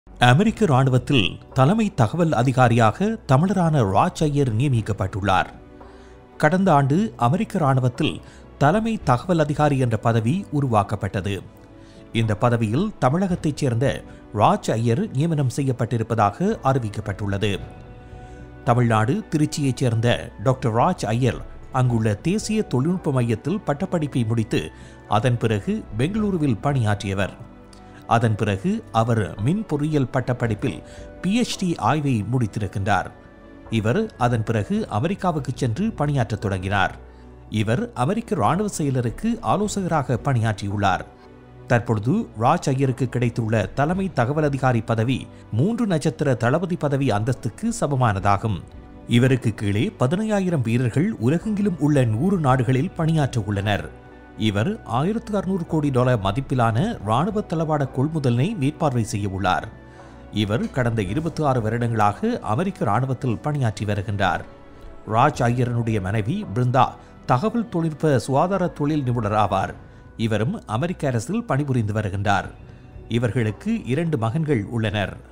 அமெரிக்க ராணுவத்தில் தலைமை தகவல் அதிகாரியாக தமிழரான ராஜ் ஐயர் நியமிக்கப்பட்டுள்ளார் கடந்த ஆண்டு அமெரிக்க ராணுவத்தில் தலைமை தகவல் அதிகாரி என்ற பதவி உருவாக்கப்பட்டது இந்த பதவியில் தமிழகத்தைச் சேர்ந்த ராஜ் ஐயர் நியமனம் செய்யப்பட்டிருப்பதாக அறிவிக்கப்பட்டுள்ளது தமிழ்நாடு திருச்சியைச் சேர்ந்த டாக்டர் ராஜ் ஐயர் அங்குள்ள தேசிய தொழில்நுட்ப மையத்தில் பட்டப்படிப்பை முடித்து அதன் பிறகு பெங்களூருவில் பணியாற்றியவர் அதன் பிறகு அவர் மின் பொறியியல் பட்டப்படிப்பில் பிஎச்டி ஆய்வை முடித்திருக்கின்றார் இவர் அதன் பிறகு அமெரிக்காவுக்கு சென்று பணியாற்றத் தொடங்கினார் இவர் அமெரிக்க ராணுவ செயலருக்கு ஆலோசகராக பணியாற்றியுள்ளார் தற்பொழுது ராஜ் ஐயருக்கு கிடைத்துள்ள தலைமை தகவல் அதிகாரி பதவி மூன்று நட்சத்திர தளபதி பதவி அந்தஸ்துக்கு சமமானதாகும் இவருக்கு கீழே பதினையாயிரம் வீரர்கள் உலகெங்கிலும் உள்ள நூறு நாடுகளில் பணியாற்ற உள்ளனர் இவர் ஆயிரத்து அறுநூறு கோடி டாலர் மதிப்பிலான ராணுவ தளவாட கொள்முதலை மேற்பார்வை செய்ய உள்ளார் இவர் கடந்த இருபத்தி ஆறு வருடங்களாக அமெரிக்க ராணுவத்தில் பணியாற்றி வருகின்றார் ராஜ் ஐயரனுடைய மனைவி பிருந்தா தகவல் தொழில்நுட்ப சுகாதார தொழில் நிபுணர் ஆவார் இவரும் அமெரிக்க அரசில் பணிபுரிந்து வருகின்றார் இவர்களுக்கு இரண்டு மகன்கள் உள்ளனர்